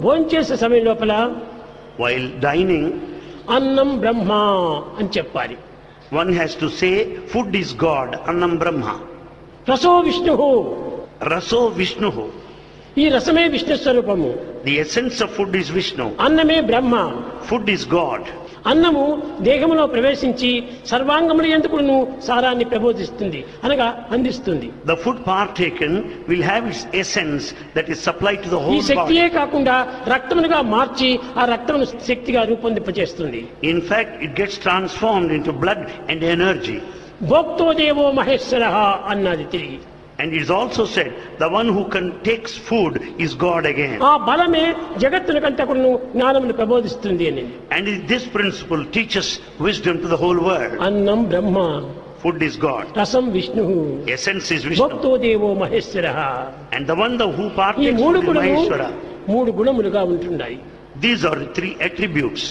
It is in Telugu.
భోంచేసే సమయం లోపల While dining, అన్నం బ్రహ్మ అని చెప్పాలి one has to say, food is God, Annam Brahma. రసో Vishnu Raso Vishnuhu. ఈ రసమే విష్ణు స్వరూపము The essence of food is Vishnu. అన్నమే బ్రహ్మ Food is God. అన్నము దేహంలో ప్రవేశించి సర్వాంగముల ఎందుకును సారాన్ని ప్రబోధిస్తుంది అనగా అందిస్తుంది The food partaken will have its essence that is supplied to the ఈ whole body. శక్తియే కాకుండా రక్తమునుగా మార్చి ఆ రక్తమును శక్తిగా రూపొందింపచేస్తుంది In fact, it gets transformed into blood and energy. భోక్తోదేవో Maheshwara అన్నది తిరిగి And it is also said, the one who can takes food is God again. ఆ బలమే జగత్తునికంటే కూడా జ్ఞానమును ప్రబోధిస్తుంది అని And this principle teaches wisdom to the whole world. అన్నం బ్రహ్మ Food is God. రసం Vishnu Essence is Vishnu. భక్తోదేవో Maheshwara And the one the who ఈ partakes మూడు food is గుణము Maheshwara. మూడు గుణములుగా ఉంటున్నాయి These are the three attributes.